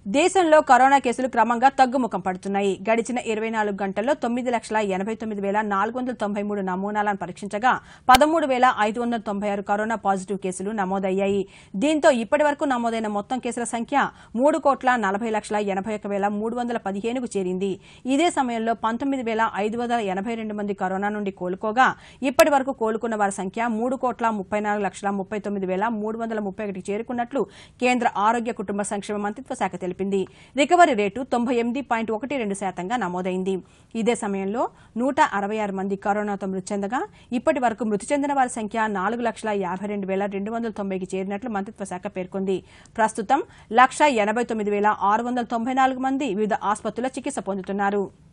దేశంలో కరోనా కేసులు క్రమంగా తగ్గుముఖం పడుతున్నాయి గడిచిన ఇరవై నాలుగు గంటల్లో తొమ్మిది లక్షల ఎనభై తొమ్మిది వేల నాలుగు వందల తొంభై మూడు నమూనాలను పరీక్షించగా పదమూడు వేల ఐదు వందల తొంభై ఆరు కరోనా పాజిటివ్ కేసులు నమోదయ్యాయి దీంతో ఇప్పటి వరకు నమోదైన మొత్తం కేసుల సంఖ్య మూడు కోట్ల నలభై లక్షల ఎనభై ఒక్క వేల మూడు వందల పదిహేనుకు చేరింది ఇదే సమయంలో పంతొమ్మిది వేల ఐదు వందల ఎనభై రెండు మంది కరోనా నుండి కోలుకోగా ఇప్పటి వరకు కోలుకున్న వారి సంఖ్య మూడు కోట్ల ముప్పై నాలుగు లక్షల ముప్పై తొమ్మిది వేల మూడు వందల ముప్పై ఒకటికి చేరుకున్నట్లు కేంద్ర ఆరోగ్య కుటుంబ సంక్షేమ మంత్రిత్వ శాఖ తెలిపింది రికవరీ రేటు తొంభై ఎనిమిది పాయింట్ ఒకటి రెండు శాతంగా నమోదైంది ఇదే సమయంలో నూట అరవై ఆరు మంది కరోనాతో మృతి చెందగా ఇప్పటి వరకు మృతి చెందిన వారి సంఖ్య నాలుగు లక్షల యాభై రెండు వేల రెండు వందల తొంభైకి చేరినట్లు మంత్రిత్వ శాఖ పేర్కొంది ప్రస్తుతం లక్ష ఎనభై తొమ్మిది వేల ఆరు వందల తొంభై నాలుగు మంది వివిధ ఆసుపత్రుల్లో చికిత్స పొందుతున్నారు